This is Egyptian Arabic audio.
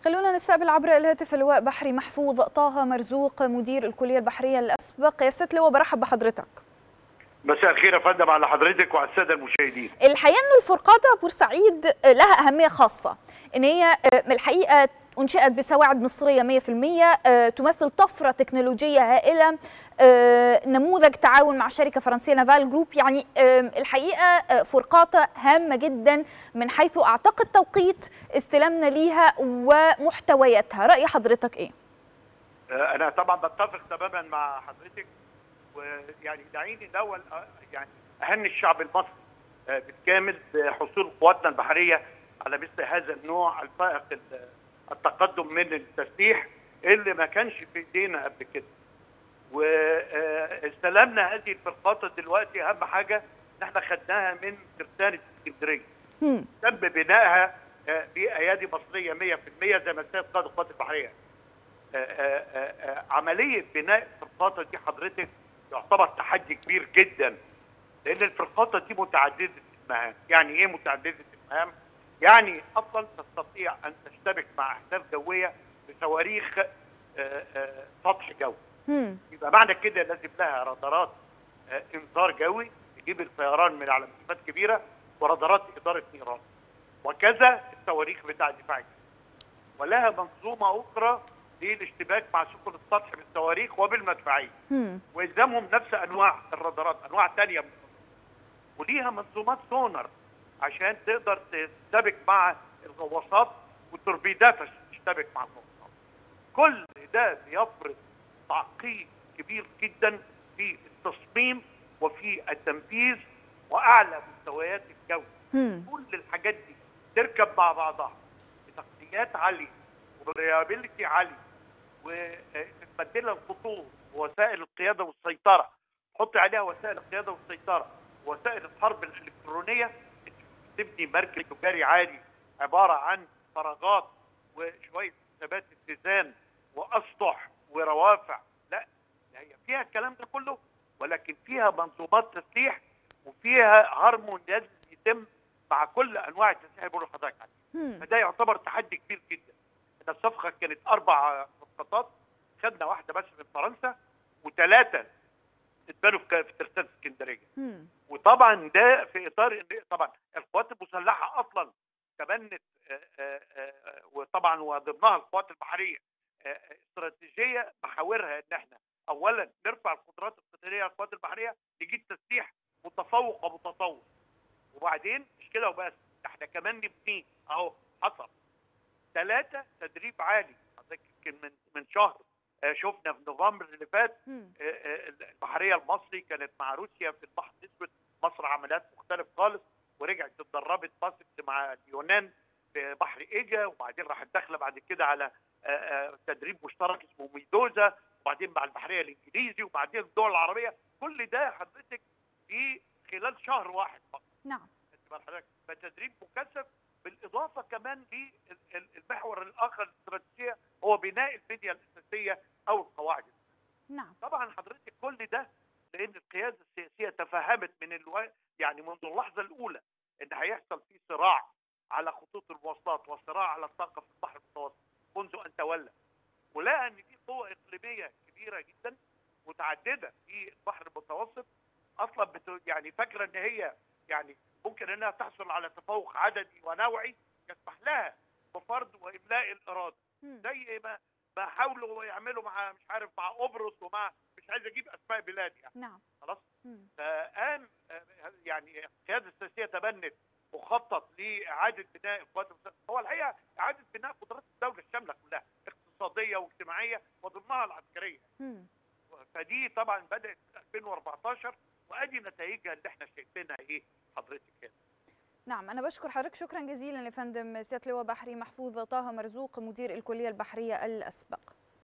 خلونا نستقبل عبر الهاتف اللواء بحري محفوظ طه مرزوق مدير الكليه البحريه الاسبق يا ست لواء برحب بحضرتك مساء الخير يا فندم على حضرتك وعلى الساده المشاهدين الحقيقه ان الفرقاطه بورسعيد لها اهميه خاصه ان هي الحقيقه انشئت بسواعد مصريه 100% تمثل طفره تكنولوجيه هائله نموذج تعاون مع شركه فرنسيه نافال جروب يعني الحقيقه فرقاطه هامه جدا من حيث اعتقد توقيت استلامنا ليها ومحتوياتها راي حضرتك ايه انا طبعا بتفق تماما مع حضرتك ويعني دعيني الاول يعني اهني الشعب المصري بالكامل بحصول قواتنا البحريه على مثل هذا النوع الفائق التقدم من التسليح اللي ما كانش في ايدينا قبل كده. واستلمنا هذه الفرقاطه دلوقتي اهم حاجه ان احنا خدناها من ترسانه اسكندريه. تم بنائها بايادي مصريه 100% زي ما السيد قائد القوات البحريه. عمليه بناء الفرقاطه دي حضرتك يعتبر تحدي كبير جدا لان الفرقاطه دي متعدده المهام، يعني ايه متعدده المهام؟ يعني اصلا تستطيع ان تشتبك مع احداث جويه بصواريخ سطح جوي. يبقى معنى كده لازم لها رادارات انذار جوي تجيب الطيران من على مسافات كبيره ورادارات اداره نيران. وكذا الصواريخ بتاع الدفاع الجوي. ولها منظومه اخرى للاشتباك مع سفن السطح بالصواريخ وبالمدفعيه. والزامهم نفس انواع الرادارات، انواع ثانيه من وليها منظومات سونار عشان تقدر تشتبك مع الغواصات والتوربيدات عشان تشتبك مع الغواصات. كل ده بيفرض تعقيد كبير جدا في التصميم وفي التنفيذ واعلى مستويات الجو. كل الحاجات دي تركب مع بعضها بتقنيات عاليه وبريابيلتي عاليه وتتبدلها الخطوط ووسائل القياده والسيطره تحط عليها وسائل القياده والسيطره ووسائل الحرب الالكترونيه تبني مركز تجاري عالي عباره عن فراغات وشويه ثبات اتزان واسطح وروافع لا هي فيها الكلام ده كله ولكن فيها منظومات تسليح وفيها هرمون لازم يتم مع كل انواع التسليح اللي بقول لحضرتك عليه فده يعتبر تحدي كبير جدا الصفقه كانت اربع صفقات خدنا واحده بس من فرنسا وثلاثه اتبنوا في ترسانه اسكندريه وطبعا ده في اطار طبعا القوات المسلحه اصلا تبنت وطبعا وضمنها القوات البحريه استراتيجيه محاورها ان احنا اولا نرفع القدرات القتاليه للقوات البحريه نجيب تسليح متفوق ومتطور وبعدين مش كده وبس احنا كمان نبنيه اهو حصل ثلاثه تدريب عالي يمكن من من شهر شفنا في نوفمبر اللي فات البحريه المصري كانت مع روسيا في البحر الاسود مصر عمليات مختلف خالص ورجعت اتدربت مصر مع اليونان في بحر ايجا وبعدين راحت داخله بعد كده على تدريب مشترك اسمه ميدوزا وبعدين مع البحريه الانجليزي وبعدين الدول العربيه كل ده حضرتك في خلال شهر واحد فقط نعم حضرتك فتدريب مكثف بالاضافه كمان للمحور الاخر الاستراتيجيه هو بناء البنيه الاساسيه او القواعد نعم طبعا حضرتك كل ده لان القياده السياسيه تفهمت من الو... يعني منذ اللحظه الاولى ان هيحصل في صراع على خطوط المواصلات وصراع على الطاقه في البحر المتوسط منذ ان تولى ولقى ان في قوه اقليميه كبيره جدا متعدده في البحر المتوسط اصلا بت... يعني فاكره ان هي يعني ممكن انها تحصل على تفوق عددي ونوعي يسمح لها بفرض واملاء الاراده زي ما ما حاولوا يعملوا مع مش عارف مع قبرص ومع مش عايز اجيب اسماء بلاد يعني نعم خلاص فقام يعني القياده السياسيه تبنت مخطط لاعاده بناء القوات المسلحه هو الحقيقه اعاده بناء قدرات الدوله الشامله كلها اقتصاديه واجتماعيه وضمنها العسكريه فدي طبعا بدات في 2014 وادي نتائجها اللي احنا شايفينها ايه حضرتك هنا نعم أنا بشكر حضرتك شكرا جزيلا لفندم سيادة لواء بحري محفوظ طه مرزوق مدير الكلية البحرية الأسبق